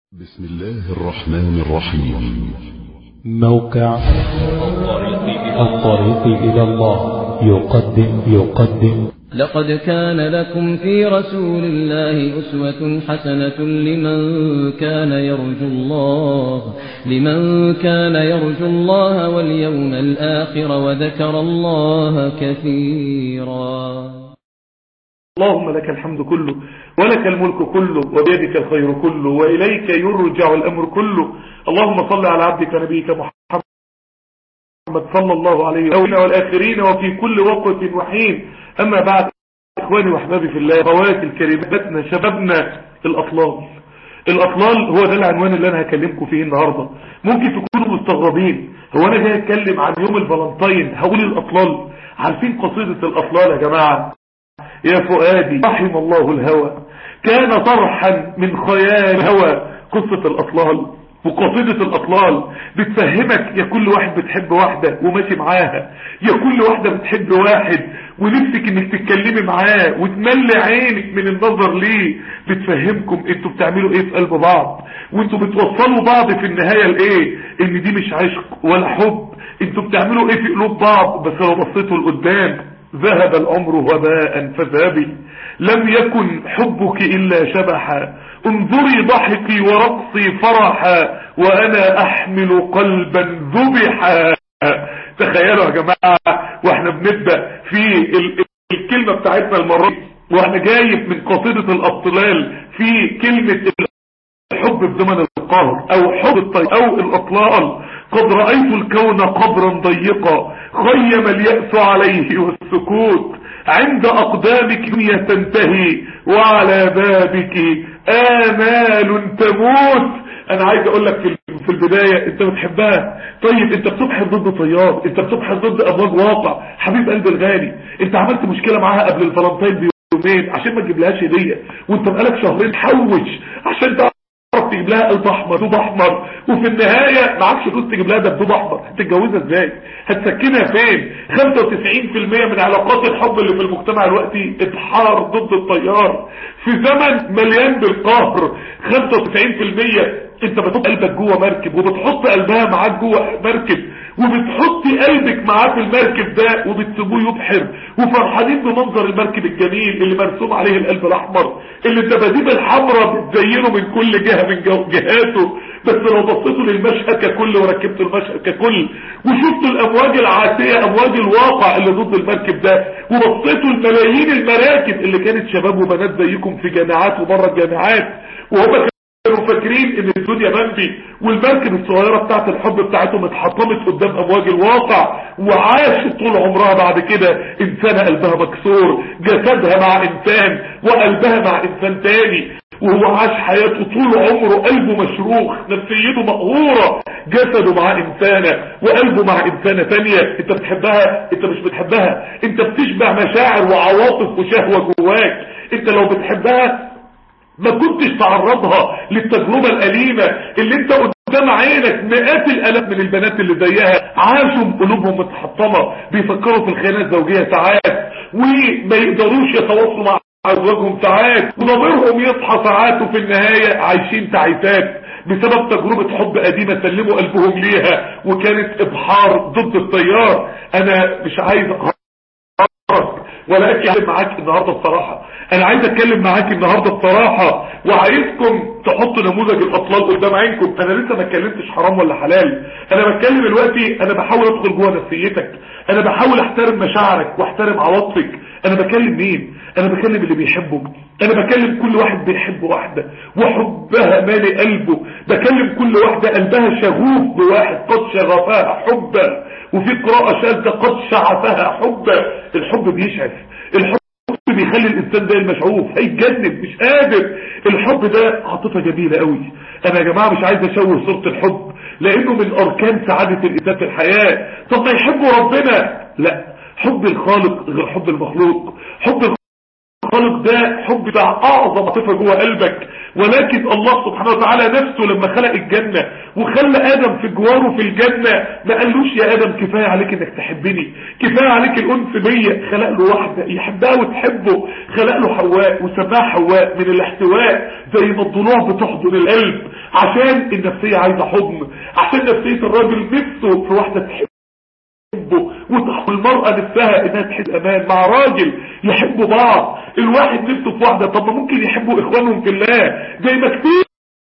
بسم الله الرحمن الرحيم موقع الطريق إلى الله يقدم يقدم لقد كان لكم في رسول الله أسوة حسنة لمن كان يرجو الله لمن كان يرجو الله واليوم الآخر وذكر الله كثيرا اللهم لك الحمد كله ولك الملك كله وبيدك الخير كله وإليك يرجع الأمر كله اللهم صل على عبدك نبيك محمد صلى الله عليه وسلم والآخرين وفي كل وقت وحين أما بعد إخواني وأحبابي في الله خواتي الكريماتنا شبابنا الأطلال الأطلال هو ده العنوان اللي أنا هكلمكم فيه النهاردة ممكن تكونوا مستغربين هو أنا جاي أتكلم عن يوم الفالنتين هقول الأطلال عارفين قصيدة الأطلال يا جماعة يا فؤادي رحم الله الهوى كان طرحا من خيال هوى قصة الأطلال وقصيدة الأطلال بتفهمك يا كل واحد بتحب واحدة وماشي معاها يا كل واحدة بتحب واحد ونفسك انك تتكلمي معاه وتملي عينك من النظر ليه بتفهمكم انتوا بتعملوا ايه في قلب بعض وانتوا بتوصلوا بعض في النهاية لايه ان دي مش عشق ولا حب انتوا بتعملوا ايه في قلوب بعض بس لو بصيتوا لقدام ذهب العمر وباء فذابي لم يكن حبك إلا شبحا انظري ضحكي ورقصي فرحا وأنا أحمل قلبا ذبحا تخيلوا يا جماعة واحنا بنبدأ في الكلمة بتاعتنا المرة واحنا جايب من قصيدة الأبطلال في كلمة الحب في زمن القهر او حب الطيب او الاطلال قد رأيت الكون قبرا ضيقا خيم اليأس عليه والسكوت عند اقدامك دنيا تنتهي وعلى بابك امال تموت انا عايز اقول لك في في البداية انت بتحبها طيب انت بتبحث ضد طيار انت بتبحث ضد امواج واقع حبيب قلبي الغالي انت عملت مشكلة معاها قبل الفالنتين بيومين عشان ما تجيبلهاش هدية وانت بقالك شهرين تحوش عشان تعرف تجيب لها قلب احمر دوب احمر وفي النهاية معكش فلوس تجيب لها دبدوب احمر هتتجوزها ازاي هتسكنها فين 95% من علاقات الحب اللي في المجتمع دلوقتي اتحار ضد الطيار في زمن مليان بالقهر 95% انت بتحط قلبك جوه مركب وبتحط قلبها معاك جوه مركب وبتحطي قلبك معاه في المركب ده وبتسيبوه يبحر وفرحانين بمنظر المركب الجميل اللي مرسوم عليه القلب الاحمر اللي الدباديب الحمراء بتزينه من كل جهة من جهاته بس لو بصيتوا للمشهد ككل وركبتوا المشهد ككل وشفتوا الامواج العاتية امواج الواقع اللي ضد المركب ده وبصيتوا الملايين المراكب اللي كانت شباب وبنات زيكم في جامعات وبره الجامعات وهم كانوا فاكرين ان الدنيا بمبي والمركب الصغيرة بتاعت الحب بتاعتهم اتحطمت قدام امواج الواقع وعاشت طول عمرها بعد كده انسانة قلبها مكسور جسدها مع انسان وقلبها مع انسان تاني وهو عاش حياته طول عمره قلبه مشروخ نفسيته مقهورة جسده مع انسانة وقلبه مع انسانة تانية انت بتحبها انت مش بتحبها انت بتشبع مشاعر وعواطف وشهوة جواك انت لو بتحبها ما كنتش تعرضها للتجربة الأليمة اللي انت قدام عينك مئات الالاف من البنات اللي زيها عاشوا قلوبهم متحطمة بيفكروا في الخيانات الزوجية ساعات وما يقدروش يتواصلوا مع ازواجهم ساعات وضميرهم يصحى ساعات وفي النهاية عايشين تعيسات بسبب تجربة حب قديمة سلموا قلبهم ليها وكانت ابحار ضد التيار انا مش عايز ولا اتكلم معاك النهاردة بصراحة انا عايز اتكلم معاك النهاردة بصراحة وعايزكم تحطوا نموذج الاطلال قدام عينكم انا لسه ما اتكلمتش حرام ولا حلال انا بتكلم دلوقتي انا بحاول ادخل جوه نفسيتك انا بحاول احترم مشاعرك واحترم عواطفك انا بكلم مين انا بكلم اللي بيحبك انا بكلم كل واحد بيحب واحدة وحبها مالي قلبه بكلم كل واحدة قلبها شغوف بواحد قد شغفها حبا وفي قراءة شاذة قد شعفها حبا الحب بيشعف الحب بيخلي الانسان ده المشعوف هيتجنن مش قادر الحب ده عاطفة جميلة قوي انا يا جماعة مش عايز اشوه صورة الحب لانه من اركان سعادة الانسان في الحياة طب ما يحبوا ربنا لا حب الخالق غير حب المخلوق حب الخالق ده حب بتاع اعظم عاطفه جوه قلبك ولكن الله سبحانه وتعالى نفسه لما خلق الجنة وخلى ادم في جواره في الجنة ما قالوش يا ادم كفاية عليك انك تحبني كفاية عليك الانس بيا خلق له واحدة يحبها وتحبه خلق له حواء وسماها حواء من الاحتواء زي ما الضلوع بتحضن القلب عشان النفسية عايزة حضن عشان نفسية الراجل نفسه في واحدة تحبه وتحب المرأة نفسها انها تحس امان مع راجل يحبوا بعض الواحد نفسه في واحدة طب ما ممكن يحبوا اخوانهم في الله زي ما كتير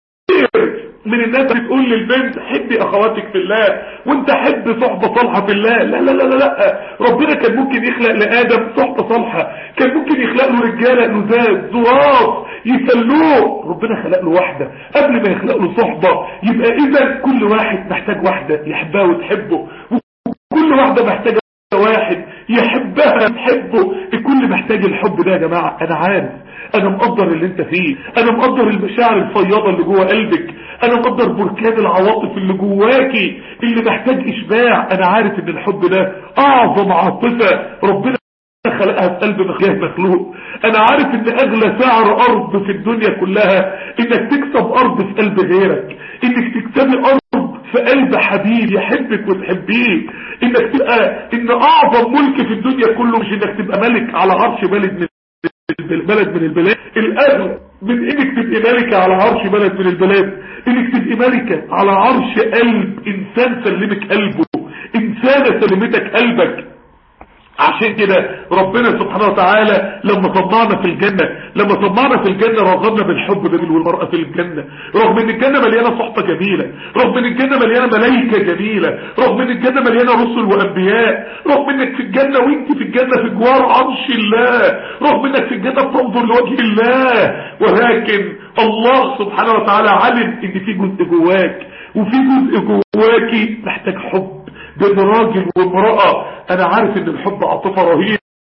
من الناس بتقول للبنت حبي اخواتك في الله وانت حب صحبة صالحة في الله لا لا لا لا لا ربنا كان ممكن يخلق لآدم صحبة صالحة كان ممكن يخلق له رجالة لزاز زراف يسلوه ربنا خلق له واحدة قبل ما يخلق له صحبة يبقى اذا كل واحد محتاج واحدة يحبها وتحبه وكل واحدة محتاجة واحد يحبها تحبه الكل محتاج الحب ده يا جماعة انا عارف انا مقدر اللي انت فيه انا مقدر المشاعر الفياضة اللي جوه قلبك انا مقدر بركان العواطف اللي جواكي اللي محتاج اشباع انا عارف ان الحب ده اعظم عاطفة ربنا خلقها في قلب مخلوق مخلوق انا عارف ان اغلى سعر ارض في الدنيا كلها انك تكسب ارض في قلب غيرك انك تكسبي ارض في قلب حبيب يحبك وتحبيه انك تبقى ان اعظم ملك في الدنيا كله مش انك تبقى ملك على عرش بلد من بلد من البلاد الاغلى من انك تبقى ملكة على عرش بلد من البلاد انك تبقى ملكة على عرش قلب انسان سلمك قلبه انسانة سلمتك قلبك عشان كده ربنا سبحانه وتعالى لما صنعنا في الجنة لما صنعنا في الجنة رغبنا بالحب ده والمرأة في الجنة رغم ان الجنة مليانة صحبة جميلة رغم ان الجنة مليانة ملايكة جميلة رغم ان الجنة مليانة رسل وانبياء رغم انك في الجنة وانت في الجنة في جوار عرش الله رغم انك في الجنة بتنظر لوجه الله ولكن الله سبحانه وتعالى علم ان في جزء جواك وفي جزء جواكي محتاج حب بين راجل وامرأة انا عارف ان الحب عاطفة رهيبة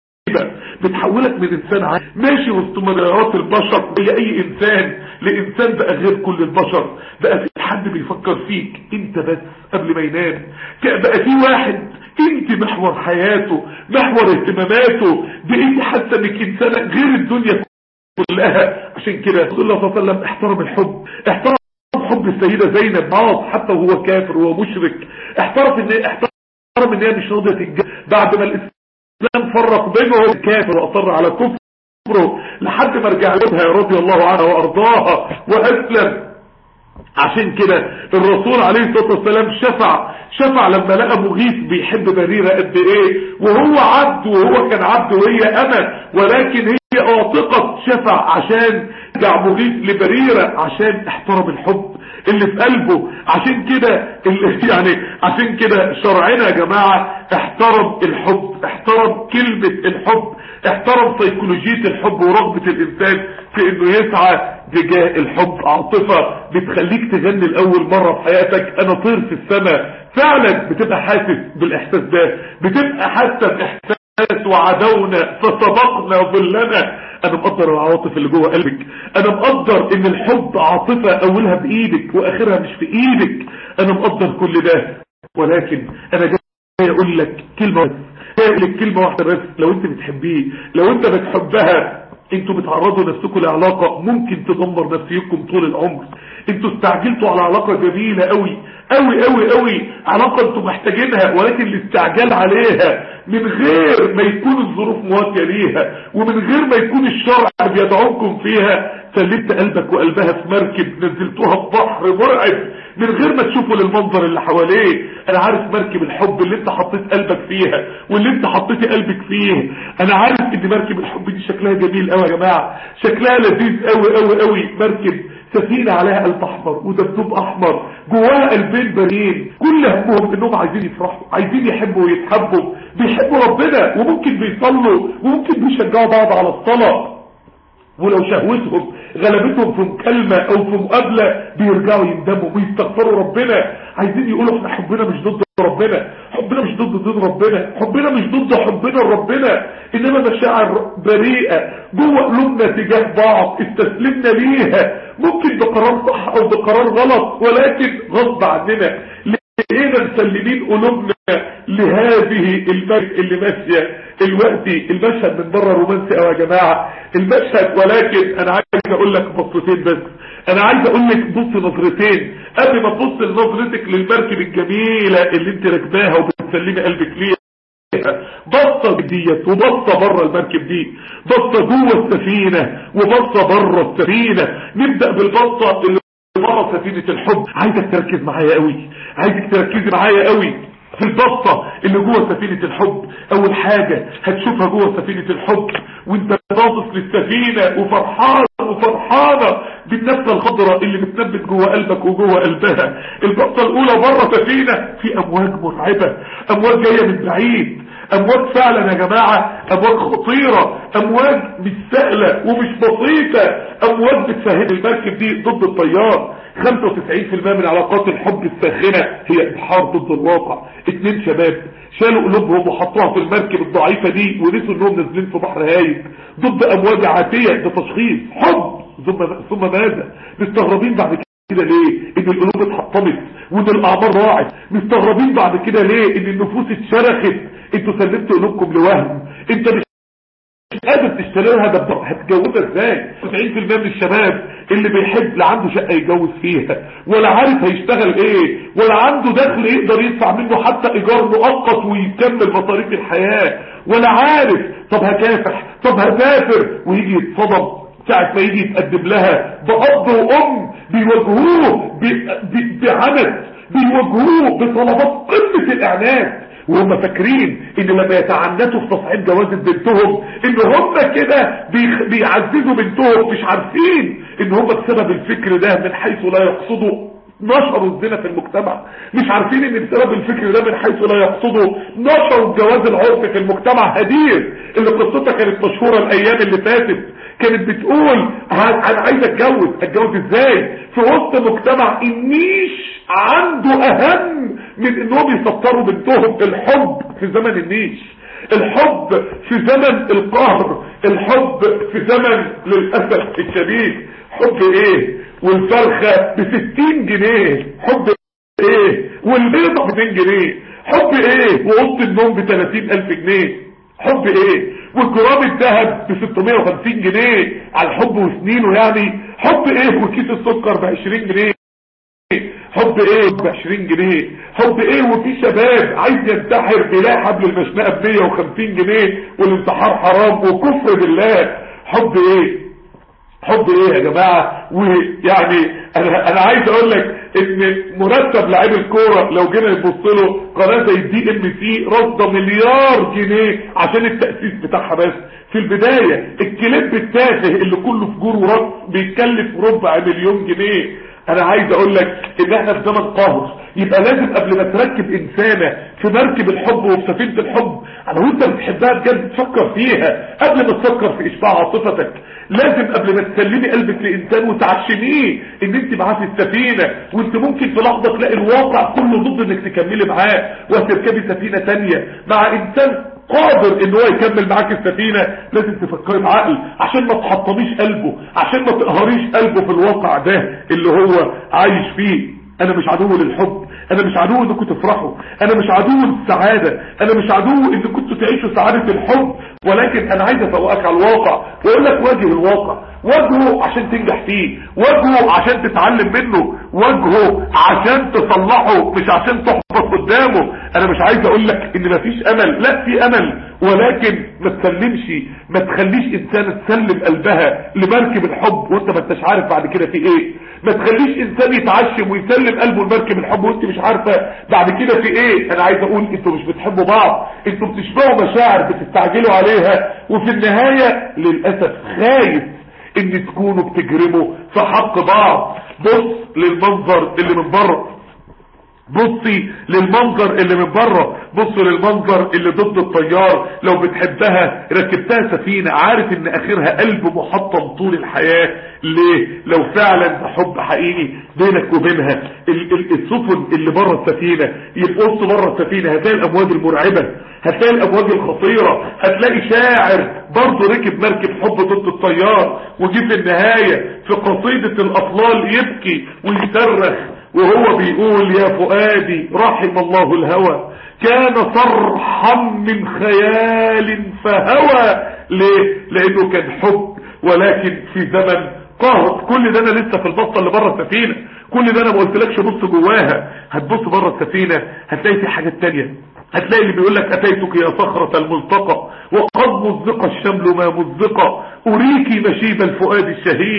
بتحولك من انسان عادي ماشي وسط مليارات البشر زي اي انسان لانسان بقى غير كل البشر بقى في حد بيفكر فيك انت بس قبل ما ينام بقى في واحد انت محور حياته محور اهتماماته بقيت حاسه انك انسانه غير الدنيا كلها عشان كده رسول الله صلى الله عليه وسلم احترم الحب احترم حب السيدة زينب عاص حتى وهو كافر وهو مشرك احترم ان احترم ان هي مش راضيه تتجوز بعد ما الاسلام فرق بينه وبين الكافر واصر على كفره لحد ما رجع لها رضي الله عنها وارضاها واسلم عشان كده الرسول عليه الصلاة والسلام شفع شفع لما لقى مغيث بيحب بريرة قد ايه وهو عبد وهو كان عبد وهي انا ولكن هي اعتقت شفع عشان رجع مغيث لبريرة عشان احترم الحب اللي في قلبه عشان كده اللي يعني عشان كده شرعنا يا جماعة احترم الحب احترم كلمة الحب احترم سيكولوجية الحب ورغبة الانسان في انه يسعى تجاه الحب عاطفة بتخليك تغني الاول مرة في حياتك انا طير في السماء فعلا بتبقى حاسس بالاحساس ده بتبقى حاسة باحساس وعدونا فسبقنا ظلنا انا مقدر العواطف اللي جوه قلبك انا مقدر ان الحب عاطفة اولها بايدك واخرها مش في ايدك انا مقدر كل ده ولكن انا جاي اقول لك كلمة بس جاي اقول لك كلمة واحدة بس لو انت بتحبيه لو انت بتحبها انتوا بتعرضوا نفسكم لعلاقة ممكن تدمر نفسيكم طول العمر انتوا استعجلتوا على علاقة جميلة قوي قوي قوي قوي علاقة انتوا محتاجينها ولكن الاستعجال عليها من غير ما يكون الظروف مواتية ليها ومن غير ما يكون الشرع بيدعوكم فيها سلمت قلبك وقلبها في مركب نزلتوها في بحر مرعب من غير ما تشوفوا للمنظر اللي حواليه انا عارف مركب الحب اللي انت حطيت قلبك فيها واللي انت حطيت قلبك فيه انا عارف ان مركب الحب دي شكلها جميل قوي يا جماعة شكلها لذيذ قوي قوي قوي مركب سفينة عليها قلب احمر ودبدوب احمر جواها قلبين بريين كل همهم انهم عايزين يفرحوا عايزين يحبوا ويتحبوا بيحبوا ربنا وممكن بيصلوا وممكن بيشجعوا بعض على الصلاة ولو شهوتهم غلبتهم في مكالمة او في مقابلة بيرجعوا يندموا ويستغفروا ربنا عايزين يقولوا احنا حبنا مش ضد ربنا حبنا مش ضد ضد ربنا حبنا مش ضد حبنا لربنا انما مشاعر بريئة جوه قلوبنا تجاه بعض استسلمنا ليها ممكن بقرار صح او بقرار غلط ولكن غصب عننا لقينا مسلمين قلوبنا لهذه الملك اللي ماشية الوقتي المشهد من بره رومانسي قوي يا جماعة المشهد ولكن انا عايز اقول لك بصتين بس انا عايز اقول لك بص نظرتين قبل ما تبص لنظرتك للمركب الجميلة اللي انت راكباها وبتسلمي قلبك ليها بصة ديت وبصة بره المركب دي بصة جوه السفينة وبصة بره السفينة نبدأ بالبصة اللي بره بره سفينة الحب عايزك تركز معايا قوي عايزك تركزي معايا قوي في البسطة اللي جوه سفينة الحب اول حاجة هتشوفها جوه سفينة الحب وانت باصص للسفينة وفرحان وفرحانة بالنفسة الخضراء اللي بتنبت جوه قلبك وجوه قلبها البسطة الاولى بره سفينة في امواج مرعبة امواج جاية من بعيد امواج فعلا يا جماعة امواج خطيرة امواج مش سهلة ومش بسيطة امواج بتسهل المركب دي ضد الطيار 95% من علاقات الحب الساخنة هي ابحار ضد الواقع اتنين شباب شالوا قلوبهم وحطوها في المركب الضعيفة دي ونسوا انهم نازلين في بحر هايج ضد امواج عاتية ده تشخيص حب ثم ثم ماذا مستغربين بعد كده ليه ان القلوب اتحطمت وان الاعمار ضاعت مستغربين بعد كده ليه ان النفوس اتشرخت انتوا سلمتوا قلوبكم لوهم انت مش قادر تشتريها ده هتجوزها ازاي 90% من الشباب اللي بيحب لا عنده شقه يتجوز فيها ولا عارف هيشتغل ايه ولا عنده دخل يقدر يدفع منه حتى ايجار مؤقت ويكمل مصاريف الحياه ولا عارف طب هكافح طب هسافر ويجي يتصدم ساعة ما يجي يتقدم لها بأب وأم بيواجهوه بعند بيواجهوه بطلبات قمة الإعلان وهم فاكرين ان لما يتعنتوا في تصعيد جوازة بنتهم ان هم كده بيعززوا بنتهم مش عارفين ان هم بسبب الفكر ده من حيث لا يقصدوا نشروا الزنا في المجتمع مش عارفين ان بسبب الفكر ده من حيث لا يقصدوا نشروا الجواز العرفي في المجتمع هدير اللي قصتها كانت مشهورة الايام اللي فاتت كانت بتقول انا عايز اتجوز اتجوز ازاي في وسط مجتمع النيش عنده اهم من انهم يسطروا بنتهم الحب في زمن النيش الحب في زمن القهر الحب في زمن للأسف الشديد حب ايه والفرخة بستين جنيه حب ايه والبيضة باتنين جنيه حب ايه وقصة النوم بتلاتين الف جنيه حب ايه والجرام الذهب ب 650 جنيه على الحب وسنينه يعني حب ايه وكيس السكر ب 20 جنيه حب ايه ب 20 جنيه حب ايه وفي شباب عايز ينتحر بلا حبل المشنقه ب 150 جنيه والانتحار حرام وكفر بالله حب ايه حب ايه يا جماعة ويعني انا, أنا عايز اقول لك ان مرتب لعيب الكورة لو جينا نبص له قناة زي الدي ام سي رصده مليار جنيه عشان التأسيس بتاعها بس في البداية الكليب التافه اللي كله فجور ورقص بيتكلف ربع مليون جنيه انا عايز اقول لك ان احنا في زمن قهر يبقى لازم قبل ما تركب انسانة في مركب الحب وفي سفينة الحب لو انت بتحبها بجد تفكر فيها قبل ما تفكر في اشباع عاطفتك لازم قبل ما تسلمي قلبك لانسان وتعشميه ان انت معاه في السفينة وانت ممكن في لحظة تلاقي الواقع كله ضد انك تكملي معاه وهتركبي سفينة تانية مع انسان قادر ان هو يكمل معاك السفينة لازم تفكري بعقل عشان ما تحطميش قلبه عشان ما تقهريش قلبه في الواقع ده اللي هو عايش فيه انا مش عدو للحب انا مش عدو انكم تفرحوا انا مش عدو للسعادة انا مش عدو ان كنتوا تعيشوا سعادة الحب ولكن انا عايز افوقك على الواقع واقول لك واجه الواقع واجهه عشان تنجح فيه واجهه عشان تتعلم منه واجهه عشان تصلحه مش عشان تحبط قدامه انا مش عايز اقول لك ان مفيش امل لا في امل ولكن ما تسلمش ما تخليش انسان تسلم قلبها لمركب الحب وانت ما انتش عارف بعد كده في ايه ما تخليش انسان يتعشم ويسلم قلبه لمركب الحب وانت مش عارفه بعد كده في ايه انا عايز اقول انتوا مش بتحبوا بعض انتوا بتشبعوا مشاعر بتستعجلوا عليها وفي النهايه للاسف خايف ان تكونوا بتجرموا في حق بعض بص للمنظر اللي من بره بصي للمنظر اللي من بره بص للمنظر اللي ضد الطيار لو بتحبها ركبتها سفينة عارف ان اخرها قلب محطم طول الحياة ليه لو فعلا ده حب حقيقي بينك وبينها ال- ال- السفن اللي بره السفينة يبقص بره السفينة هتلاقي الامواج المرعبة هتلاقي الامواج الخطيرة هتلاقي شاعر برضه ركب مركب حب ضد الطيار وجي في النهاية في قصيدة الاطلال يبكي ويصرخ وهو بيقول يا فؤادي رحم الله الهوى كان صرحا من خيال فهوى ليه لانه كان حب ولكن في زمن قهر كل ده انا لسه في البطه اللي بره السفينه كل ده انا ما قلتلكش بص جواها هتبص بره السفينه هتلاقي في حاجات تانية هتلاقي اللي بيقول لك اتيتك يا صخرة الملتقى وقد مزق الشمل ما مزق اريكي مشيب الفؤاد الشهيد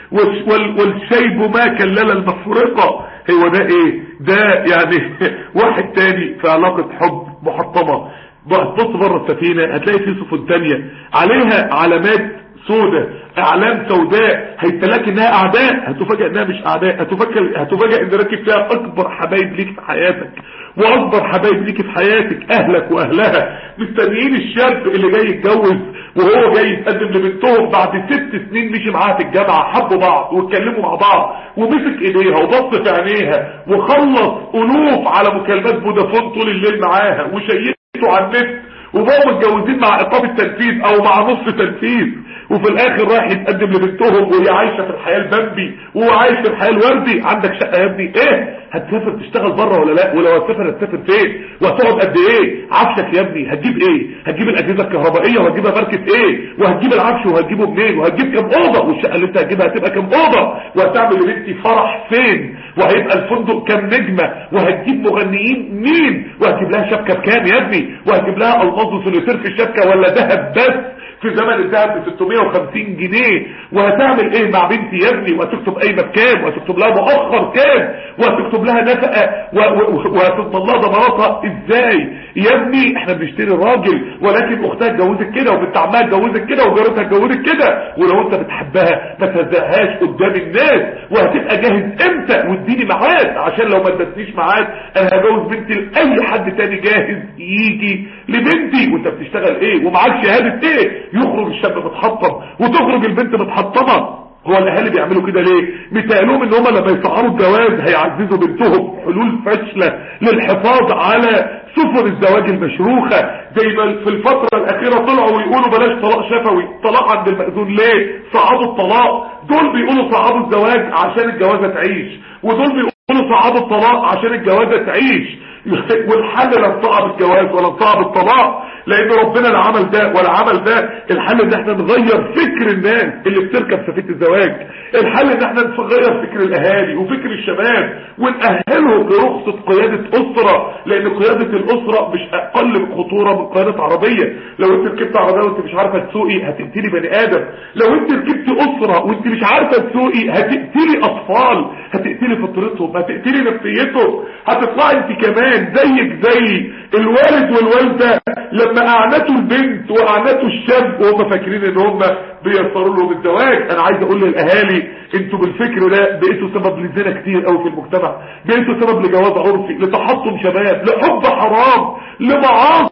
والش- وال- والشيب ما كلل المفرقة هو ده ايه ده يعني واحد تاني في علاقة حب محطمة بص بره السفينة هتلاقي في سفن تانية عليها علامات سودة اعلام سوداء هيتلاقي انها اعداء هتفاجئ انها مش اعداء هتفاجئ هتفاجئ ان راكب فيها اكبر حبايب ليك في حياتك واكبر حبايب ليك في حياتك اهلك واهلها مستنيين الشاب اللي جاي يتجوز وهو جاي يتقدم لبنتهم بعد ست سنين مشي معاها في الجامعة حبوا بعض واتكلموا مع بعض ومسك ايديها وبص في عينيها وخلص الوف على مكالمات فودافون طول الليل معاها وشيكته على النت وبقوا متجوزين مع ايقاف التنفيذ او مع نص تنفيذ وفي الاخر رايح يتقدم لبنتهم وهي عايشه في الحياه البمبي وهو عايش في الحياه الوردي عندك شقه يا ابني ايه هتسافر تشتغل بره ولا لا ولو هتسافر هتسافر فين وهتقعد قد ايه عفشك يا ابني هتجيب ايه هتجيب الاجهزه الكهربائيه وهتجيبها ماركه ايه وهتجيب العفش وهتجيبه منين وهتجيب كام اوضه والشقه اللي انت هتجيبها هتبقى كام اوضه وهتعمل لبنتي فرح فين وهيبقى الفندق كام نجمه وهتجيب مغنيين مين وهتجيب لها شبكه بكام يا ابني وهتجيب لها الماظ وسوليتير في الشبكه ولا ذهب بس في زمن الذهب ب 650 جنيه وهتعمل ايه مع بنتي يا ابني وهتكتب قايمه بكام وهتكتب لها مؤخر كام وهتكتب لها نفقه و- و- وهتضمن لها ضماناتها ازاي يا ابني احنا بنشتري راجل ولكن اختها اتجوزت كده وبنت عمها اتجوزت كده وجارتها اتجوزت كده ولو انت بتحبها ما تهزقهاش قدام الناس وهتبقى جاهز امتى واديني ميعاد عشان لو ما ادتنيش ميعاد انا هجوز بنتي لاي حد تاني جاهز يجي لبنتي وانت بتشتغل ايه ومعاك شهاده ايه يخرج الشاب متحطم وتخرج البنت متحطمه هو الاهالي بيعملوا كده ليه متقالهم ان هم لما يسعروا الجواز هيعززوا بنتهم حلول فاشله للحفاظ على سفن الزواج المشروخه زي ما في الفتره الاخيره طلعوا ويقولوا بلاش طلاق شفوي طلاق عند المأذون ليه صعدوا الطلاق دول بيقولوا صعدوا الزواج عشان الجوازه تعيش ودول بيقولوا صعدوا الطلاق عشان الجوازه تعيش والحل لا صعب الجواز ولا صعب الطلاق لان ربنا لا عمل ده ولا عمل ده الحل ان احنا نغير فكر الناس اللي بتركب سفينه الزواج الحل ان احنا نغير فكر الاهالي وفكر الشباب ونأهلهم لرخصة قيادة اسرة لان قيادة الاسرة مش اقل خطورة من قيادة عربية لو انت ركبت عربية وانت مش عارفة تسوقي هتقتلي بني ادم لو انت ركبت اسرة وانت مش عارفة تسوقي هتقتلي اطفال هتقتلي فطرتهم هتقتلي نفسيتهم هتطلعي انت كمان زيك زي الوالد والوالدة لما اعنتوا البنت واعنتوا الشاب وهم فاكرين ان هم بيسروا لهم الزواج انا عايز اقول للاهالي انتوا بالفكر ده بقيتوا سبب لزنا كتير قوي في المجتمع بقيتوا سبب لجواز عرفي لتحطم شباب لحب حرام لمعاصي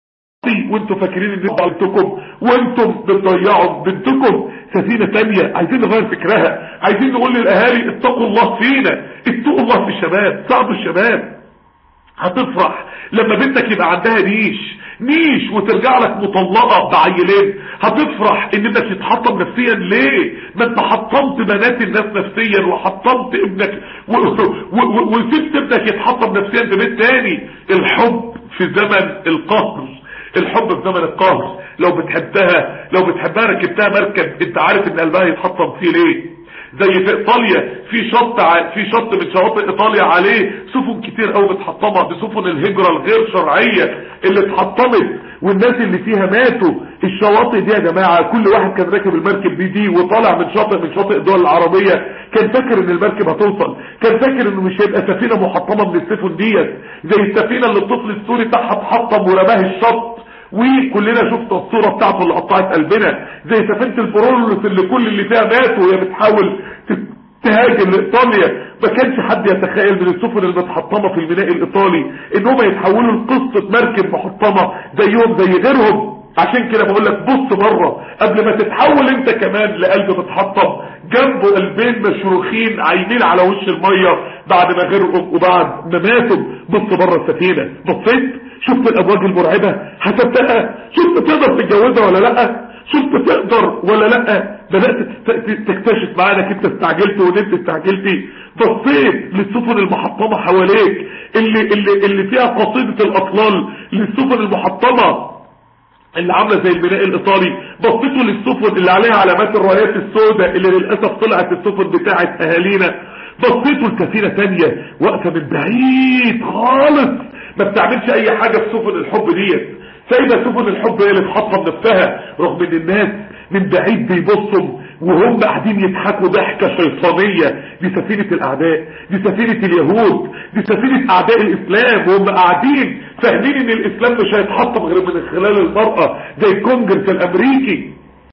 وانتوا فاكرين ان انتوا بنتكم وانتم بتضيعوا بنتكم سفينة تانية عايزين نغير فكرها عايزين نقول للاهالي اتقوا الله فينا اتقوا الله في الشباب ساعدوا الشباب هتفرح لما بنتك يبقى عندها نيش نيش وترجع لك مطلقة بعيلين هتفرح ان ابنك يتحطم نفسيا ليه ما انت حطمت بنات الناس نفسيا وحطمت ابنك و- و- و- وسبت ابنك يتحطم نفسيا في بيت تاني الحب في زمن القهر الحب في زمن القهر لو بتحبها لو بتحبها ركبتها مركب انت عارف ان قلبها يتحطم فيه ليه زي في ايطاليا في شط ع- في شط من شواطئ ايطاليا عليه سفن كتير قوي متحطمه دي سفن الهجره الغير شرعيه اللي اتحطمت والناس اللي فيها ماتوا الشواطئ دي يا جماعه كل واحد كان راكب المركب دي دي وطالع من شاطئ من شاطئ الدول العربيه كان فاكر ان المركب هتوصل كان فاكر انه مش هيبقى سفينه محطمه من السفن ديت زي السفينه اللي الطفل السوري بتاعها اتحطم ورماه الشط وكلنا شفنا الصورة بتاعته اللي قطعت قلبنا زي سفينة البرولوس اللي كل اللي فيها ماتوا وهي بتحاول ت- تهاجم لايطاليا ما كانش حد يتخيل من السفن المتحطمة في الميناء الايطالي ان هم يتحولوا لقصة مركب محطمة زيهم زي غيرهم عشان كده بقول لك بص بره قبل ما تتحول انت كمان لقلب متحطم جنبه قلبين مشروخين عايمين على وش المية بعد ما غرقوا وبعد ما ماتوا بص بره السفينة بصيت شفت الابواج المرعبة حسبتها شفت تقدر تتجوزها ولا لا شفت تقدر ولا لا بدأت تست- تكتشف معانا انت استعجلت ونمت استعجلتي بصيت للسفن المحطمة حواليك اللي, اللي, اللي فيها قصيدة الاطلال للسفن المحطمة اللي عاملة زي البناء الايطالي بصيتوا للسفن اللي عليها علامات الرايات السوداء اللي للأسف طلعت السفن بتاعت اهالينا بصيتوا لسفينة تانية واقفة من بعيد خالص ما بتعملش اي حاجة في سفن الحب ديت سايبة سفن الحب هي اللي تحطم نفسها رغم ان الناس من بعيد بيبصوا وهم قاعدين يضحكوا ضحكة شيطانية دي سفينة الاعداء دي سفينة اليهود دي سفينة اعداء الاسلام وهم قاعدين فاهمين ان الاسلام مش هيتحطم غير من خلال المرأة زي الكونجرس الامريكي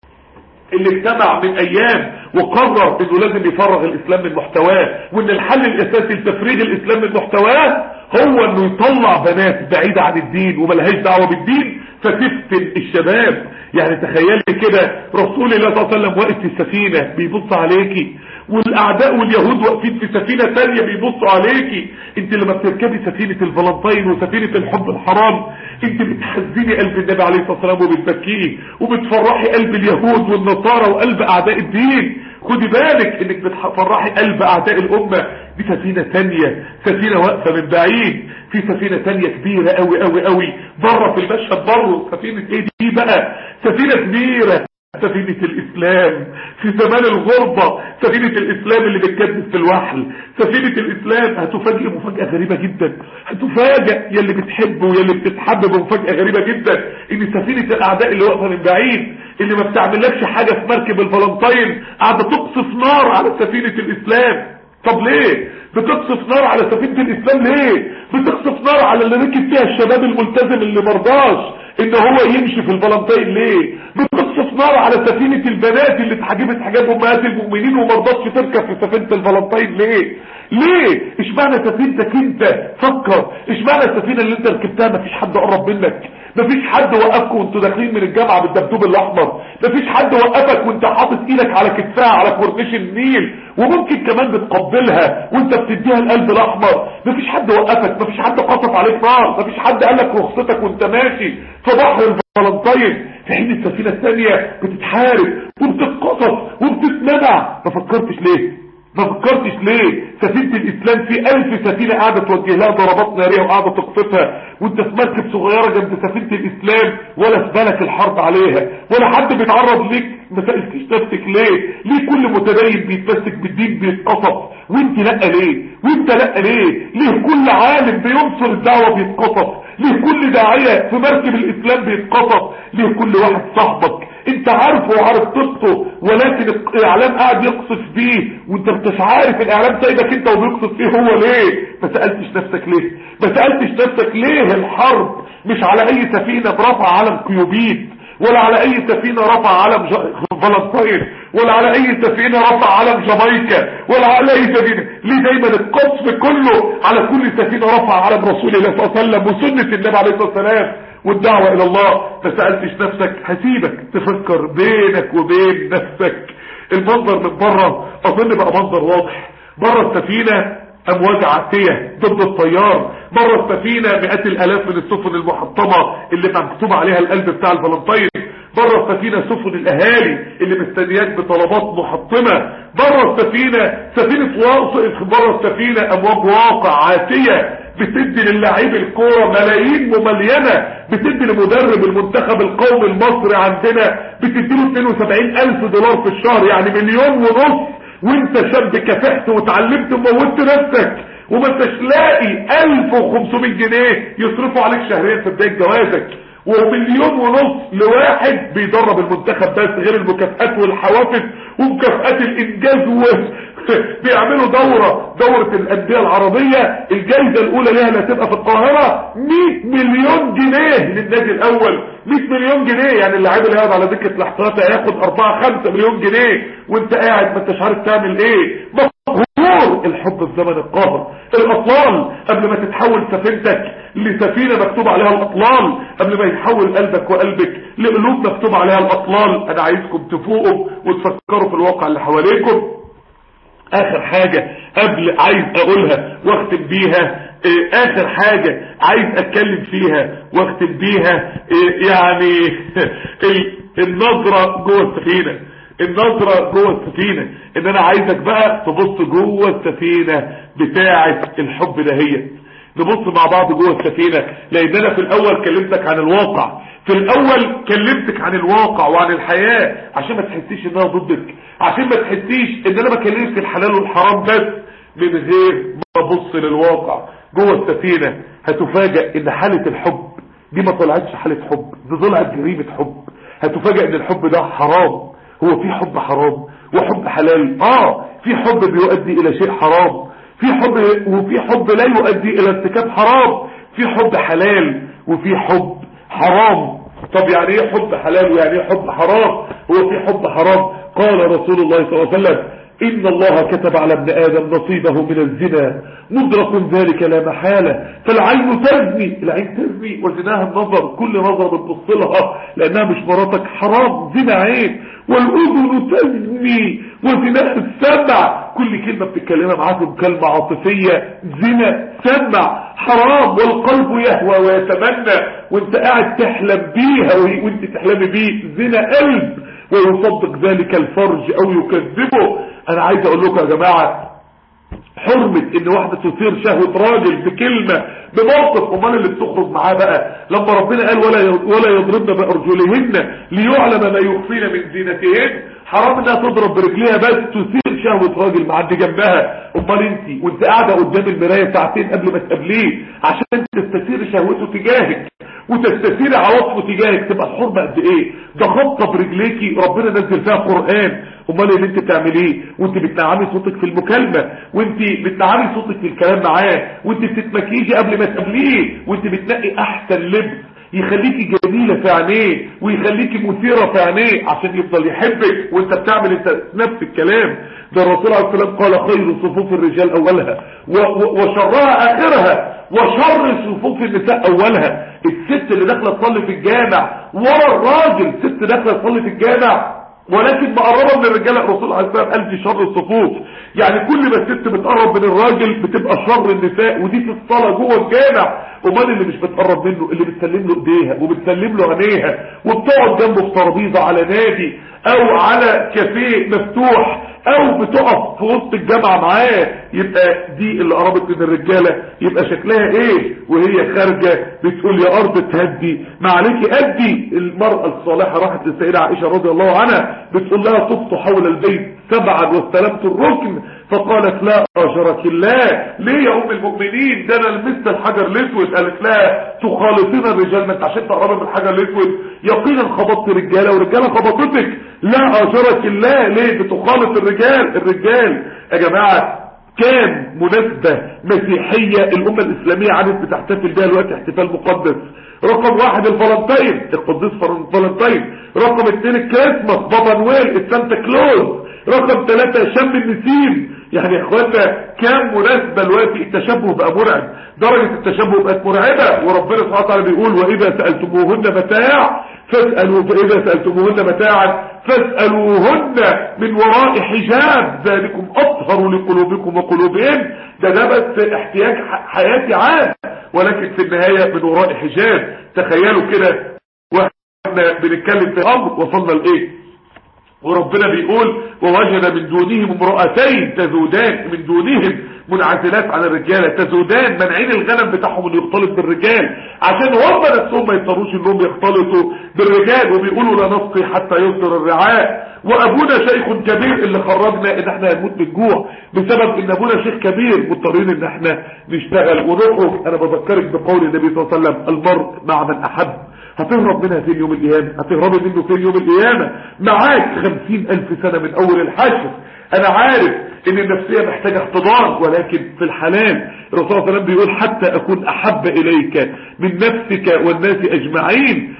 اللي اجتمع من ايام وقرر انه لازم يفرغ الاسلام من محتواه وان الحل الاساسي لتفريغ الاسلام من محتواه هو انه يطلع بنات بعيدة عن الدين وملهاش دعوة بالدين فتفتن الشباب يعني تخيلي كده رسول الله صلى الله عليه وسلم واقف في السفينة بيبص عليكي والاعداء واليهود واقفين في سفينة تانية بيبصوا عليكي انت لما بتركبي سفينة الفالنتين وسفينة الحب الحرام انت بتحزني قلب النبي عليه الصلاة والسلام وبتبكيه وبتفرحي قلب اليهود والنصارى وقلب اعداء الدين خدي بالك انك بتفرحي قلب اعداء الامة دي سفينة تانية سفينة واقفة من بعيد في سفينة تانية كبيرة قوي قوي قوي بره في المشهد بره سفينة ايه دي بقى سفينة كبيرة سفينة الإسلام في زمان الغربة سفينة الإسلام اللي بتكدس في الوحل سفينة الإسلام هتفاجئ مفاجأة غريبة جدا هتفاجئ يلي بتحبه ويلي بتتحبب مفاجأة غريبة جدا إن سفينة الأعداء اللي واقفة من بعيد اللي ما بتعملكش حاجة في مركب الفالنتين قاعدة تقصف نار على سفينة الإسلام طب ليه بتقصف نار على سفينة الإسلام ليه بتقصف نار على اللي ركب فيها الشباب الملتزم اللي مرضاش ان هو يمشي في الفالنتين ليه بتقصف نار على سفينة البنات اللي اتحجبت حجاب امهات المؤمنين ومرضاش تركب في سفينة الفالنتين ليه ليه اشمعنى سفينتك انت فكر اشمعنى السفينة اللي انت ركبتها مفيش حد قرب منك مفيش حد وقفكم وانتوا داخلين من الجامعة بالدبدوب الاحمر مفيش حد وقفك وانت حاطط ايدك على كتفها على كورنيش النيل وممكن كمان بتقبلها وانت بتديها القلب الاحمر مفيش حد وقفك مفيش حد قصف عليك نار مفيش حد قالك رخصتك وانت ماشي في بحر الفالنتين في حين السفينة الثانية بتتحارب وبتتقصف وبتتمنع ما فكرتش ليه ما فكرتش ليه سفينة الاسلام في الف سفينة قاعدة توجه لها ضربات نارية وقاعدة تقصفها وانت في مركب صغيرة جنب سفينة الاسلام ولا في بالك الحرب عليها ولا حد بيتعرض ليك ما سألتش نفسك ليه ليه كل متدين بيتمسك بالدين بيتقصف وانت لا ليه وانت لا ليه ليه كل عالم بينصر الدعوة بيتقصف ليه كل داعية في مركب الاسلام بيتقصف ليه كل واحد صاحبك انت عارفه وعارف قصته ولكن الاعلام قاعد يقصف بيه وانت مش عارف الاعلام سايبك انت وبيقصف فيه هو ليه ما سألتش نفسك ليه ما سألتش نفسك ليه الحرب مش على اي سفينة برفع علم كيوبيد ولا على اي سفينة رفع علم فلسطين ولا على اي سفينة رفع علم جامايكا ولا على اي سفينة ليه دايما القصف كله على كل سفينة رفع علم رسول الله صلى الله عليه وسلم وسنة النبي عليه الصلاة والسلام والدعوة الى الله ما سألتش نفسك هسيبك تفكر بينك وبين نفسك المنظر من بره اظن بقى منظر واضح بره السفينة امواج عاتية ضد الطيار بره السفينة مئات الالاف من السفن المحطمة اللي مكتوب عليها القلب بتاع الفالنتين بره السفينة سفن الاهالي اللي مستنياك بطلبات محطمة بره السفينة سفينة واقع بره السفينة امواج واقع عاتية بتدي للاعيب الكورة ملايين مملينة بتدي لمدرب المنتخب القومي المصري عندنا بتديله 72 الف دولار في الشهر يعني مليون ونص وانت شاب كافحت وتعلمت وموتت نفسك وما انتش لاقي 1500 جنيه يصرفوا عليك شهريا في بداية جوازك ومليون ونص لواحد بيدرب المنتخب بس غير المكافآت والحوافز ومكافآت الانجاز و... بيعملوا دورة دورة الاندية العربية الجايزة الاولى ليها اللي هتبقى في القاهرة 100 مليون جنيه للنادي الاول 100 مليون جنيه يعني اللاعب اللي قاعد على دكة الاحتياط هياخد 4 5 مليون جنيه وانت قاعد ما انتش عارف تعمل ايه مقهور الحب في زمن القهر الاطلال قبل ما تتحول سفينتك لسفينة مكتوب عليها الاطلال قبل ما يتحول قلبك وقلبك لقلوب مكتوب عليها الاطلال انا عايزكم تفوقوا وتفكروا في الواقع اللي حواليكم اخر حاجة قبل عايز اقولها واختم بيها إيه اخر حاجة عايز اتكلم فيها واختم بيها إيه يعني النظرة جوه السفينة النظرة جوه السفينة ان انا عايزك بقى تبص جوه السفينة بتاعة الحب دهيت نبص مع بعض جوه السفينة لان انا في الاول كلمتك عن الواقع في الاول كلمتك عن الواقع وعن الحياة عشان ما تحسيش انها ضدك عشان ما تحسيش ان انا بكلمك الحلال والحرام بس من غير ما ابص للواقع جوه السفينة هتفاجئ ان حالة الحب دي ما طلعتش حالة حب دي طلعت جريمة حب هتفاجئ ان الحب ده حرام هو في حب حرام وحب حلال اه في حب بيؤدي الى شيء حرام في حب وفي حب لا يؤدي الى ارتكاب حرام في حب حلال وفي حب حرام طب يعني ايه حب حلال ويعني ايه حب حرام هو في حب حرام قال رسول الله صلى الله عليه وسلم إن الله كتب على ابن آدم نصيبه من الزنا مدرك ذلك لا محالة فالعين تزني العين تزني وزناها النظر كل نظر بتبص لها لأنها مش مراتك حرام زنا عين والأذن تزني وزناها السمع كل كلمة بتتكلمها معاك بكلمة عاطفية زنا سمع حرام والقلب يهوى ويتمنى وانت قاعد تحلم بيها وانت تحلم بيه زنا قلب ويصدق ذلك الفرج او يكذبه انا عايز اقول لكم يا جماعة حرمة ان واحدة تثير شهوة راجل بكلمة بموقف امال اللي بتخرج معاه بقى لما ربنا قال ولا ولا يضربن بارجلهن ليعلم ما يخفين من زينتهن حرام انها تضرب برجليها بس تثير شهوة راجل معدي جنبها امال انت وانت قاعدة قدام المراية ساعتين قبل ما تقابليه عشان تستثير شهوته تجاهك وتستثير عواطفه تجاهك تبقى الحرمة قد ايه ده خطة برجليكي ربنا نزل فيها قرآن امال اللي انت بتعمليه وانت بتنعمي صوتك في المكالمة وانت بتنعمي صوتك في الكلام معاه وانت بتتمكيجي قبل ما تقابليه وانت بتنقي احسن لبس يخليكي جميلة في عينيه ويخليكي مثيرة في عينيه عشان يفضل يحبك وانت بتعمل انت نفس الكلام ده الرسول عليه السلام قال خير صفوف الرجال اولها وشرها اخرها وشر صفوف النساء اولها الست اللي داخله تصلي في الجامع ورا الراجل ست داخله تصلي في الجامع ولكن مقربة من الرجالة الرسول عليه السلام قال دي شر الصفوف يعني كل ما الست بتقرب من الراجل بتبقى شر النساء ودي في الصلاة جوه الجامع امال اللي مش بتقرب منه اللي بتسلم له ايديها وبتسلم له عينيها وبتقعد جنبه في ترابيزه على نادي او على كافيه مفتوح او بتقف في وسط الجامعة معاه يبقى دي اللي قربت من الرجالة يبقى شكلها ايه وهي خارجة بتقول يا ارض تهدي ما عليك ادي المرأة الصالحة راحت للسيدة عائشة رضي الله عنها بتقول لها طفت حول البيت سبعا واستلمت الركن فقالت لا اجرك الله ليه يا ام المؤمنين ده انا لمست الحجر الاسود قالت لها تخالطين الرجال ما انت عشان تقرب من الحجر الاسود يقينا خبطت رجاله ورجاله خبطتك لا اجرك الله ليه بتخالط الرجال الرجال يا جماعه كام مناسبة مسيحية الأمة الإسلامية عادت بتحتفل بها الوقت احتفال مقدس رقم واحد الفالنتين القديس فالنتين رقم اتنين الكريسماس بابا نويل السانتا كلوز رقم ثلاثة شم النسيم يعني يا اخوانا كام مناسبة الوقت التشبه بقى مرعب درجة التشبه بقت مرعبة وربنا سبحانه وتعالى بيقول وإذا سألتموهن متاع فاسألوا فإذا سألتموهن متاعا فاسألوهن من وراء حجاب ذلكم أطهر لقلوبكم وقلوبهم ده ده بس احتياج حياتي عام ولكن في النهاية من وراء حجاب تخيلوا كده واحنا بنتكلم في الأمر وصلنا لإيه وربنا بيقول ووجد من دونهم امرأتين تزودان من دونهم منعزلات عن الرجالة تزودان منعين الغنم بتاعهم انه يختلط بالرجال عشان هم نفسهم ما يضطروش انهم يختلطوا بالرجال وبيقولوا لا نسقي حتى يصدر الرعاء وابونا شيخ كبير اللي خرجنا ان احنا هنموت من الجوع بسبب ان ابونا شيخ كبير مضطرين ان احنا نشتغل ونخرج انا بذكرك بقول النبي صلى الله عليه وسلم المرء مع من احب هتهرب منها فين يوم القيامة هتهربي منه فين يوم القيامة معاك خمسين الف سنة من اول الحشر انا عارف ان النفسية محتاجة احتضان ولكن في الحلال الرسول صلى الله عليه وسلم بيقول حتى اكون احب اليك من نفسك والناس اجمعين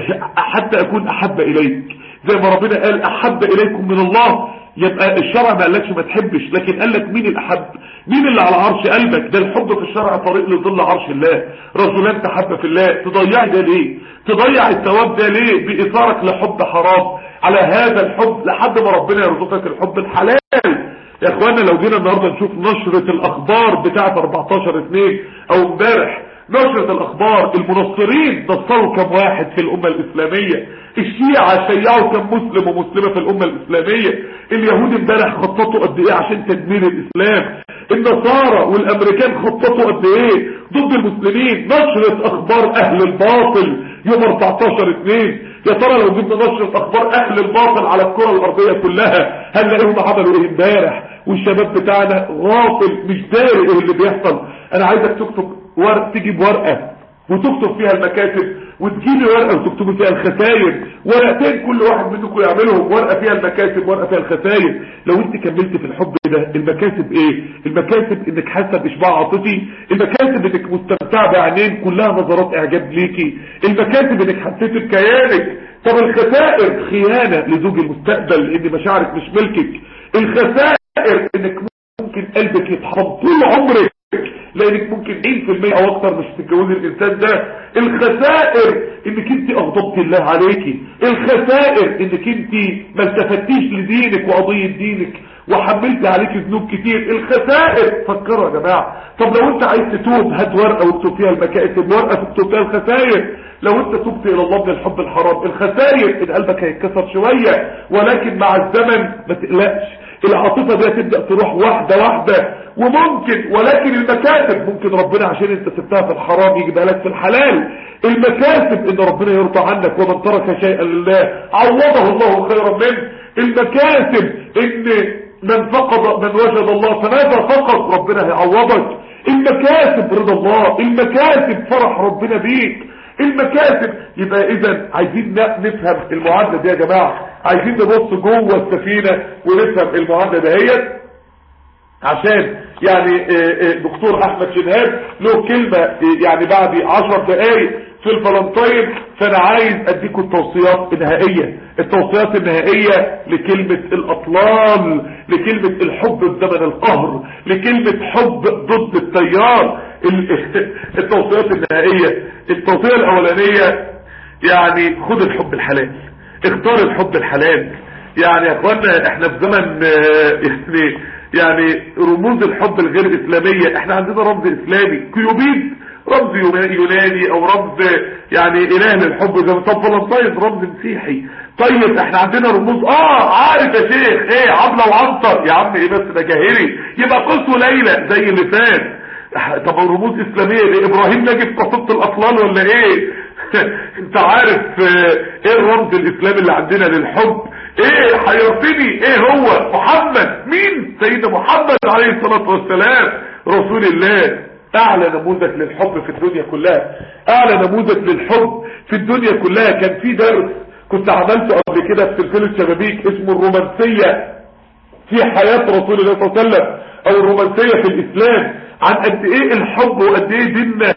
حتى اكون احب اليك زي ما ربنا قال احب اليكم من الله يبقى الشرع ما قالكش ما تحبش لكن قال لك مين الاحب مين اللي على عرش قلبك ده الحب في الشرع طريق لظل عرش الله رجلان تحب في الله تضيع ده ليه تضيع الثواب ده ليه باثارك لحب حرام على هذا الحب لحد ما ربنا يرزقك الحب الحلال يا اخوانا لو جينا النهارده نشوف نشرة الاخبار بتاعه 14 2 او امبارح نشرة الاخبار المنصرين نصروا كم واحد في الامة الاسلامية الشيعة شيعوا كم مسلم ومسلمة في الامة الاسلامية اليهود امبارح خططوا قد ايه عشان تدمير الاسلام النصارى والامريكان خططوا قد ايه ضد المسلمين نشرة اخبار اهل الباطل يوم 14 2 يا ترى لو جبنا نشرة اخبار اهل الباطل على الكرة الارضية كلها هنلاقيهم عملوا ايه امبارح والشباب بتاعنا غافل مش داري ايه اللي بيحصل انا عايزك تكتب ورق تجيب ورقة وتكتب فيها المكاسب وتجيبي ورقة وتكتبي فيها الخسائر ورقتين كل واحد منكم يعملهم ورقة فيها المكاسب ورقة فيها الخسائر لو انت كملت في الحب ده المكاسب ايه المكاسب انك حاسه باشباع عاطفي المكاسب انك مستمتعه بعينين كلها نظرات اعجاب ليكي المكاسب انك حسيت بكيانك طب الخسائر خيانة لزوج المستقبل ان مشاعرك مش ملكك الخسائر انك ممكن قلبك يتحطم طول عمرك لانك ممكن 100% او اكتر مش تتجوزي الانسان ده الخسائر انك انت اغضبت الله عليكي الخسائر انك انت ما التفتيش لدينك وقضية دينك وحملت عليك ذنوب كتير الخسائر فكروا يا جماعة طب لو انت عايز تتوب هات ورقة واكتب فيها المكاسب ورقة تكتب فيها الخسائر لو انت تبت الى الله من الحب الحرام الخسائر ان قلبك هيتكسر شوية ولكن مع الزمن ما تقلقش العاطفة دي تبدأ تروح واحدة واحدة وممكن ولكن المكاسب ممكن ربنا عشان انت سبتها في الحرام يجيبها لك في الحلال المكاسب ان ربنا يرضى عنك ومن ترك شيئا لله عوضه الله خيرا منه المكاسب ان من فقد من وجد الله فماذا فقد ربنا هيعوضك المكاسب رضا الله المكاسب فرح ربنا بيك المكاسب يبقى اذا عايزين نفهم المعادله دي يا جماعه عايزين نبص جوه السفينه ونفهم المعادله دهيت عشان يعني دكتور احمد شنهاب له كلمه يعني بعد 10 دقائق في الفالنتين فانا عايز اديكم التوصيات النهائيه التوصيات النهائيه لكلمه الاطلال لكلمه الحب بزمن القهر لكلمه حب ضد التيار التوصيات النهائيه التوصيه الاولانيه يعني خد الحب الحلال اختار الحب الحلال يعني يا اخوانا احنا في زمن يعني يعني رموز الحب الغير اسلاميه احنا عندنا رمز اسلامي كيوبيد رمز يوناني او رمز يعني اله للحب زي طب فلنطين رمز مسيحي طيب احنا عندنا رموز اه عارف يا شيخ ايه عبلة وعنطر يا عم ايه بس ده جاهلي يبقى قص وليلى زي اللي فات طب رموز اسلاميه ايه ابراهيم نجي في قصيده الاطلال ولا ايه انت عارف ايه الرمز الاسلامي اللي عندنا للحب ايه حيرتني ايه هو محمد مين سيدنا محمد عليه الصلاة والسلام رسول الله اعلى نموذج للحب في الدنيا كلها اعلى نموذج للحب في الدنيا كلها كان في درس كنت عملته قبل كده في سلسلة شبابيك اسمه الرومانسية في حياة رسول الله صلى الله عليه وسلم او الرومانسية في الاسلام عن قد ايه الحب وقد ايه ديننا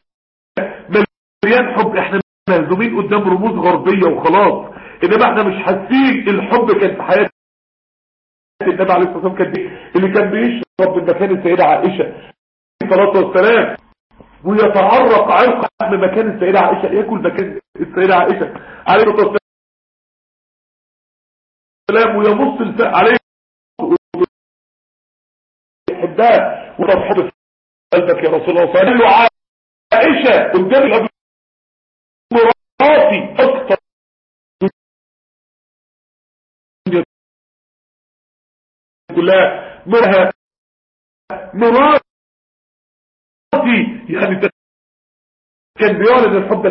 مليان حب احنا مهزومين قدام رموز غربية وخلاص انما احنا مش حاسين الحب كان في حياة النبي عليه الصلاة والسلام كان دي اللي كان بيشرب من مكان السيدة عائشة عليه الصلاة والسلام ويتعرق عرق من مكان السيدة عائشة ياكل مكان السيدة عائشة عليه الصلاة والسلام ويمص الفاء عليه يحبها وتضحب في قلبك يا رسول الله صلى الله عليه وسلم عائشة قدام الأبو مراتي أكثر كلها مرها مراتي يعني كان بيعلن الحب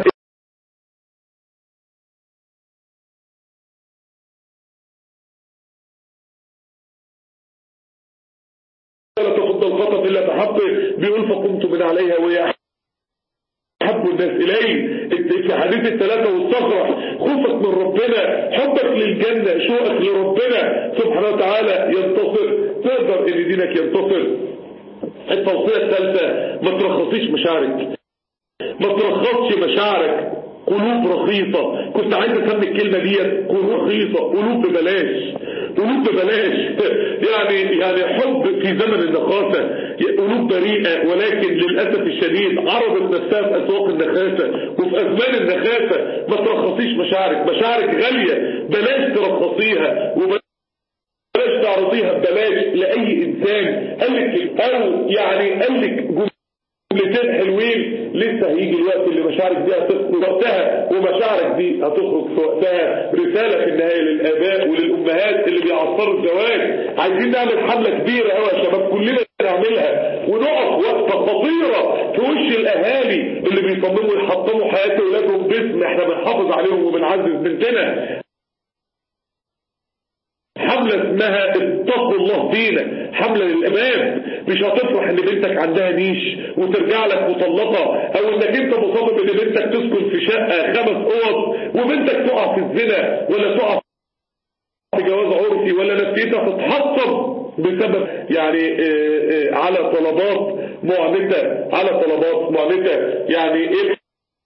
لا تفض الخطب الا بحقه بيقول فقمت من عليها وهي احب الناس الي في حديث الثلاثه والصخره خوفك من ربنا حبك للجنه شوقك لربنا سبحانه وتعالى ينتصر تقدر ان دينك ينتصر التوصيه الثالثه ما ترخصيش مشاعرك ما ترخصش مشاعرك قلوب رخيصة كنت عايز اسمي الكلمة ديت قلوب رخيصة قلوب ببلاش قلوب ببلاش يعني يعني حب في زمن النخاسة قلوب بريئة ولكن للأسف الشديد عرضت نفسها في أسواق النخاسة وفي أزمان النخاسة ما ترخصيش مشاعرك مشاعرك غالية بلاش ترخصيها وبلاش بلاش تعرضيها ببلاش لأي إنسان قال لك أو يعني قال لك جملتين حلوين لسه هيجي الوقت اللي مشاعرك دي هتخرج وقتها ومشاعرك دي هتخرج في وقتها رسالة في النهاية للآباء وللأمهات اللي بيعصروا الزواج عايزين نعمل حملة كبيرة قوي يا شباب كلنا نعملها ونقف وقفة خطيرة في وش الأهالي اللي بيصمموا يحطموا حياة أولادهم باسم احنا بنحافظ عليهم وبنعزز بنتنا حملة اسمها اتقوا الله فينا حملة للامام مش هتفرح ان بنتك عندها نيش وترجع لك مطلقة او انك انت مصمم ان بنتك تسكن في شقة خمس اوض وبنتك تقع في الزنا ولا تقع في جواز عرفي ولا نفسيتها تتحطم بسبب يعني آه، آه، على طلبات معنتة على طلبات معنتة يعني ايه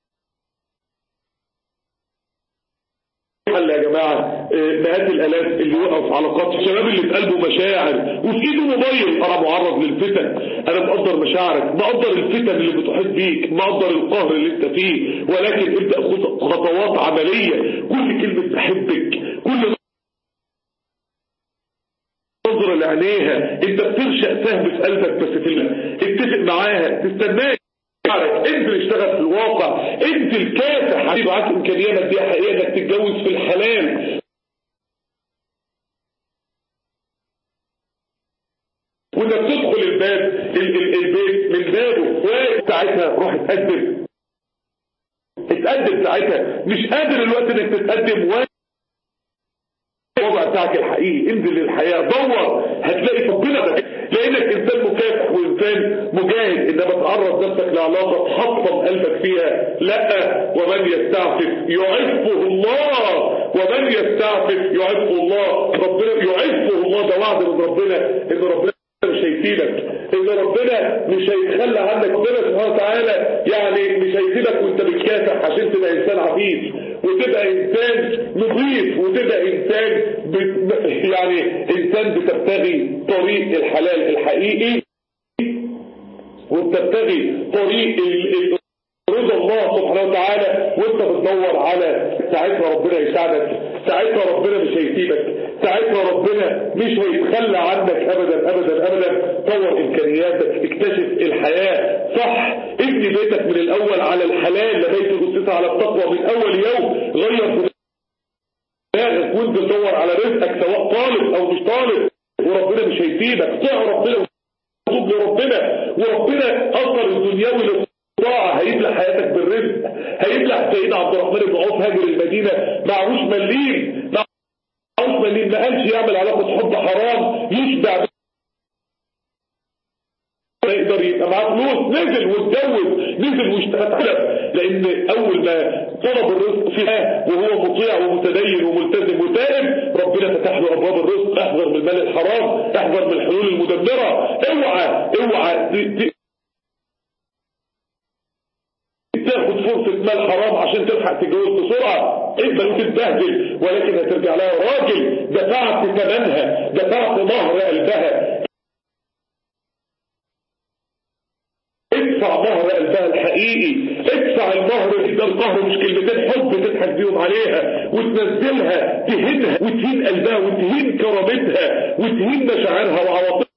الحل يا جماعة آه، مئات الالاف اللي وقعوا في علاقات الشباب اللي في قلبه مشاعر وفي ايده موبايل انا معرض للفتن انا مقدر مشاعرك مقدر الفتن اللي بتحيط بيك مقدر القهر اللي انت فيه ولكن ابدا خد خطوات عملية كل كلمة بحبك كل نظرة لعينيها انت بترشق سهم في قلبك بس في اتفق معاها تستناك انزل اشتغل في الواقع انت الكافح هيبقى معاك امكانيه ماديه حقيقيه انك تتجوز في الحلال وانك تدخل الباب ال- ال- البيت من بابه وساعتها روح اتقدم اتقدم ساعتها مش قادر الوقت انك تتقدم و الوضع بتاعك الحقيقي انزل للحياة دور هتلاقي ربنا ده لانك انسان مكافح وانسان مجاهد انما تعرض نفسك لعلاقة تحطم قلبك فيها لا ومن يستعفف يعفه الله ومن يستعفف يعفه الله ربنا يعفه الله ده وعد من ربنا ان ربنا مش هيسيبك ان ربنا مش هيتخلى عنك ربنا سبحانه وتعالى يعني مش هيسيبك وانت بتكافح عشان تبقى انسان عفيف وتبقى انسان نظيف وتبقى انسان بت... يعني انسان بتبتغي طريق الحلال الحقيقي وبتبتغي طريق ال... ال... رضا الله سبحانه وتعالى وانت بتدور على ساعتها ربنا يساعدك ساعتها ربنا مش هيسيبك ساعتها ربنا مش هيتخلى عنك ابدا ابدا ابدا طور امكانياتك اكتشف الحياة صح ابني بيتك من الاول على الحلال لغايه تبص على التقوى من اول يوم غير دماغك وانت تدور على رزقك سواء طالب او مش طالب وربنا مش هيسيبك طيع ربنا وتوب لربنا وربنا اثر الدنيوي للطاعه هيبلع حياتك بالرزق هيبلع سيدنا عبد الرحمن بن عوف هاجر المدينه معهوش مليم معهوش مليم ما قالش يعمل علاقه حب حرام يشبع يقدر يبقى معاه فلوس نزل واتجوز نزل واشتغل علم لان اول ما طلب الرزق فيها وهو مطيع ومتدين وملتزم وتائب ربنا فتح له ابواب الرزق احذر من المال الحرام احذر من الحلول المدمره اوعى اوعى ت- ت- تاخد فرصة مال حرام عشان تلحق تتجوز بسرعة انت وتتبهدل ولكن هترجع لها راجل دفعت ثمنها دفعت مهر قلبها ادفع مهر قلبها الحقيقي ادفع المهر ده القهر مش كلمتين حب تضحك بيهم عليها وتنزلها تهينها وتهين قلبها وتهين كرامتها وتهين مشاعرها وعواطفها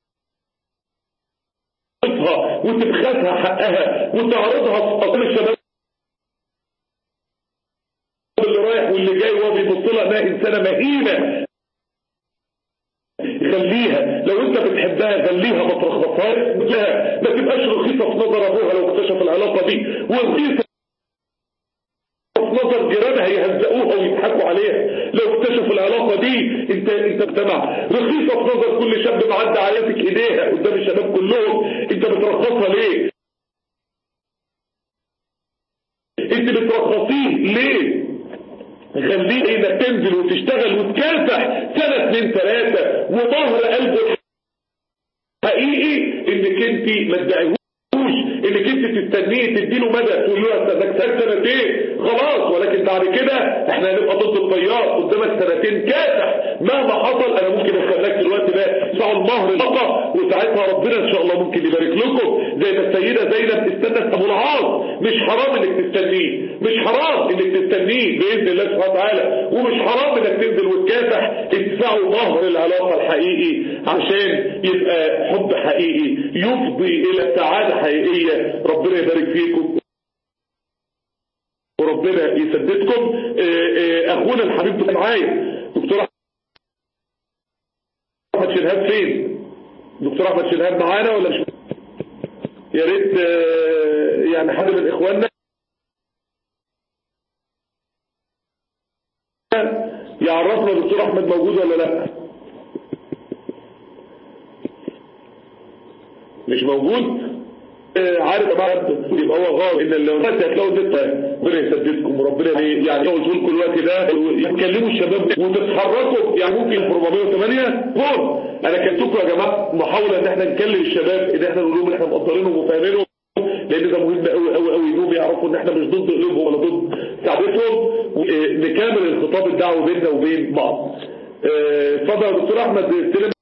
وتبخسها حقها وتعرضها في قطر الشباب اللي رايح واللي جاي وهو بيبص لها انها انسانه مهينه خليها لو انت بتحبها خليها ما ترخصهاش لها ما تبقاش رخيصه في نظر ابوها لو اكتشف العلاقه دي ورخيصه في نظر جيرانها يهزقوها ويضحكوا عليها لو اكتشفوا العلاقه دي انت انت مجتمع رخيصه في نظر كل شاب معدي عليك ايديها قدام الشباب كلهم انت بترخصها ليه انت بترخصيه ليه خليه انك تنزل وتشتغل وتكافح سنة اتنين تلاتة وظهر قلبه حقيقي انك انت ما تدعيهوش انك انت تستنيه تديله مدى تقول له استناك سنتين خلاص ولكن بعد كده احنا هنبقى ضد التيار قدامك سنتين كافح مهما حصل انا ممكن استناك في الوقت ده تدفعوا المهر الفقط وساعتها ربنا ان شاء الله ممكن يبارك لكم زي ما السيده زينب استنت ابو العاص مش حرام انك تستنيه مش حرام انك تستنيه باذن الله سبحانه وتعالى ومش حرام انك تنزل وتكافح ادفعوا مهر العلاقه الحقيقي عشان يبقى حب حقيقي يفضي الى سعاده حقيقيه ربنا يبارك فيكم وربنا يسددكم آه، آه، اخونا الحبيب ده معايا دكتور احمد شنهاب فين دكتور احمد شنهاب معانا ولا مش يا ريت آه، يعني حد من اخواننا يعرفنا دكتور احمد موجود ولا لا مش موجود آه، عارف يا جماعه يبقى هو غار ان لو الناس هتلاقوا النت ربنا يسددكم وربنا يعني يقعد لكم الوقت ده يتكلموا الشباب وتتحركوا يعني ممكن 408 فوق انا كلمتكم يا جماعه محاوله ان احنا نكلم الشباب ان احنا نقول لهم احنا مقدرينهم وفاهمينهم لان ده مهم قوي قوي قوي انهم يعرفوا ان احنا مش ضد قلوبهم ولا ضد سعادتهم ونكمل الخطاب الدعوي بيننا وبين بعض آه، اتفضل يا دكتور احمد استلم